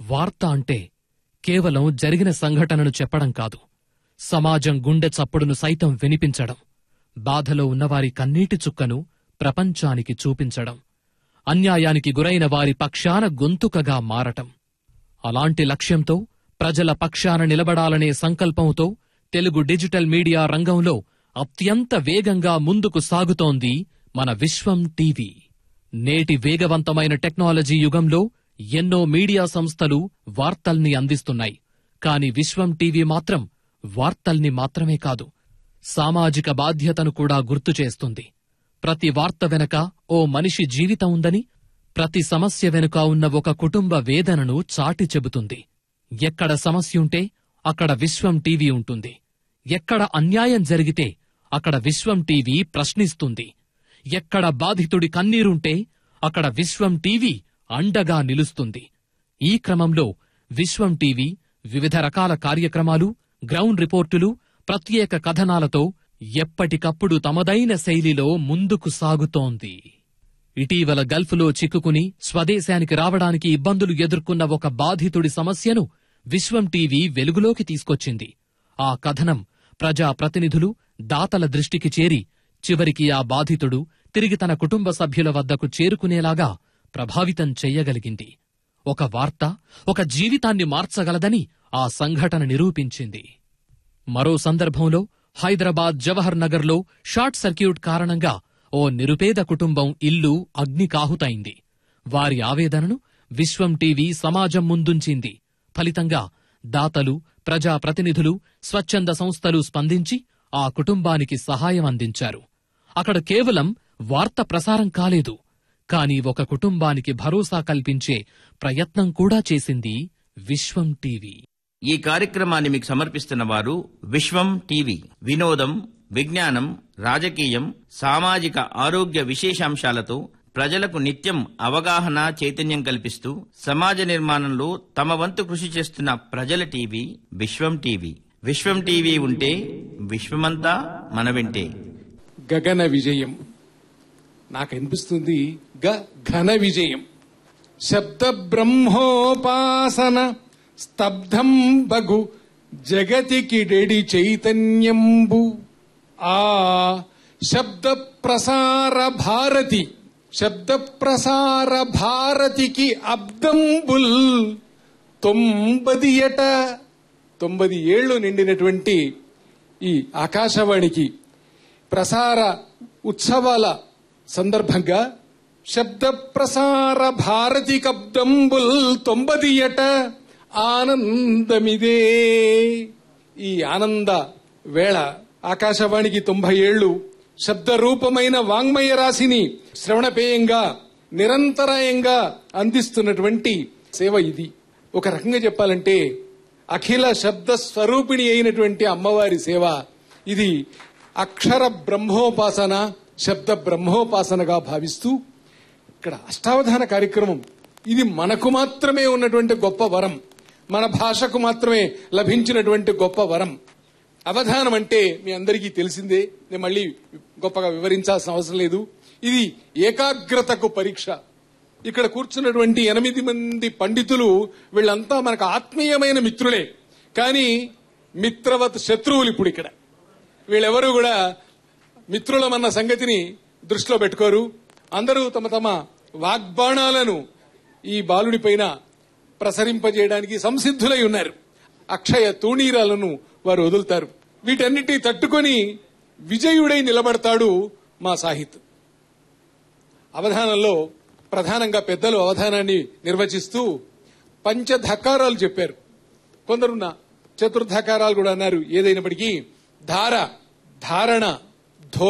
వార్త అంటే కేవలం జరిగిన సంఘటనను చెప్పడం కాదు సమాజం గుండె చప్పుడును సైతం వినిపించడం బాధలో ఉన్నవారి కన్నీటి చుక్కను ప్రపంచానికి చూపించడం అన్యాయానికి గురైన వారి పక్షాన గొంతుకగా మారటం అలాంటి లక్ష్యంతో ప్రజల పక్షాన నిలబడాలనే సంకల్పంతో తెలుగు డిజిటల్ మీడియా రంగంలో అత్యంత వేగంగా ముందుకు సాగుతోంది మన విశ్వం టీవీ నేటి వేగవంతమైన టెక్నాలజీ యుగంలో ఎన్నో మీడియా సంస్థలు వార్తల్ని అందిస్తున్నాయి కాని విశ్వం టీవీ మాత్రం వార్తల్ని మాత్రమే కాదు సామాజిక బాధ్యతను కూడా గుర్తు చేస్తుంది ప్రతి వార్త వెనక ఓ మనిషి జీవితం ఉందని ప్రతి సమస్య వెనుక ఉన్న ఒక కుటుంబ వేదనను చాటి చెబుతుంది ఎక్కడ సమస్యుంటే అక్కడ విశ్వం టీవీ ఉంటుంది ఎక్కడ అన్యాయం జరిగితే అక్కడ విశ్వం టీవీ ప్రశ్నిస్తుంది ఎక్కడ బాధితుడి కన్నీరుంటే అక్కడ విశ్వం టీవీ అండగా నిలుస్తుంది ఈ క్రమంలో విశ్వం టీవీ వివిధ రకాల కార్యక్రమాలు గ్రౌండ్ రిపోర్టులు ప్రత్యేక కథనాలతో ఎప్పటికప్పుడు తమదైన శైలిలో ముందుకు సాగుతోంది ఇటీవల గల్ఫ్లో చిక్కుకుని స్వదేశానికి రావడానికి ఇబ్బందులు ఎదుర్కొన్న ఒక బాధితుడి సమస్యను విశ్వం టీవీ వెలుగులోకి తీసుకొచ్చింది ఆ కథనం ప్రజా ప్రతినిధులు దాతల దృష్టికి చేరి చివరికి ఆ బాధితుడు తిరిగి తన కుటుంబ సభ్యుల వద్దకు చేరుకునేలాగా ప్రభావితం చెయ్యగలిగింది ఒక వార్త ఒక జీవితాన్ని మార్చగలదని ఆ సంఘటన నిరూపించింది మరో సందర్భంలో హైదరాబాద్ జవహర్ నగర్లో షార్ట్ సర్క్యూట్ కారణంగా ఓ నిరుపేద కుటుంబం ఇల్లు అగ్నికాహుతైంది వారి ఆవేదనను విశ్వం టీవీ సమాజం ముందుంచింది ఫలితంగా దాతలు ప్రజా ప్రతినిధులు స్వచ్ఛంద సంస్థలు స్పందించి ఆ కుటుంబానికి సహాయం అందించారు అక్కడ కేవలం వార్త ప్రసారం కాలేదు కాని ఒక కుటుంబానికి భరోసా కల్పించే ప్రయత్నం కూడా చేసింది విశ్వం టీవీ ఈ కార్యక్రమాన్ని మీకు సమర్పిస్తున్న వారు విశ్వం టీవీ వినోదం విజ్ఞానం రాజకీయం సామాజిక ఆరోగ్య విశేషాంశాలతో ప్రజలకు నిత్యం అవగాహన చైతన్యం కల్పిస్తూ సమాజ నిర్మాణంలో తమ వంతు కృషి చేస్తున్న ప్రజల TV Viswam TV Viswam TV ఉంటే విశ్వమంతా మన వెంటే గగన విజయం నాకు అనిపిస్తుంది గ ఘన విజయం శబ్ద బ్రహ్మోపాసన స్తబ్ధం బగు జగతికిడెడి చైతన్యంబు ఆ శబ్ద ప్రసార భారతి శబ్ద ప్రసార భారతికి అబ్దంబుల్ తొంభది ఎట తొంభది ఏళ్లు నిండినటువంటి ఈ ఆకాశవాణికి ప్రసార ఉత్సవాల సందర్భంగా శబ్ద ప్రసార భారతి కబ్దంబుల్ తొంభదియట ఆనందమిదే ఈ ఆనంద వేళ ఆకాశవాణికి తొంభై ఏళ్లు శబ్ద రూపమైన వాంగ్మయ రాశిని శ్రవణపేయంగా నిరంతరాయంగా అందిస్తున్నటువంటి సేవ ఇది ఒక రకంగా చెప్పాలంటే అఖిల శబ్ద స్వరూపిణి అయినటువంటి అమ్మవారి సేవ ఇది అక్షర బ్రహ్మోపాసన శబ్ద బ్రహ్మోపాసనగా భావిస్తూ ఇక్కడ అష్టావధాన కార్యక్రమం ఇది మనకు మాత్రమే ఉన్నటువంటి గొప్ప వరం మన భాషకు మాత్రమే లభించినటువంటి గొప్ప వరం అవధానం అంటే మీ అందరికీ తెలిసిందే నేను మళ్ళీ గొప్పగా వివరించాల్సిన అవసరం లేదు ఇది ఏకాగ్రతకు పరీక్ష ఇక్కడ కూర్చున్నటువంటి ఎనిమిది మంది పండితులు వీళ్ళంతా మనకు ఆత్మీయమైన మిత్రులే కానీ మిత్రవత్ శత్రువులు ఇప్పుడు ఇక్కడ వీళ్ళెవరూ కూడా మిత్రులమన్న సంగతిని దృష్టిలో పెట్టుకోరు అందరూ తమ తమ వాగ్బాణాలను ఈ బాలుడి పైన ప్రసరింపజేయడానికి సంసిద్ధులై ఉన్నారు అక్షయ తూణీరాలను వారు వదులుతారు వీటన్నిటి తట్టుకొని విజయుడై నిలబడతాడు మా సాహిత్ అవధానంలో ప్రధానంగా పెద్దలు అవధానాన్ని నిర్వచిస్తూ పంచధకారాలు చెప్పారు కొందరున్న చతుర్ధకారాలు కూడా అన్నారు ఏదైనప్పటికీ ధార ధారణ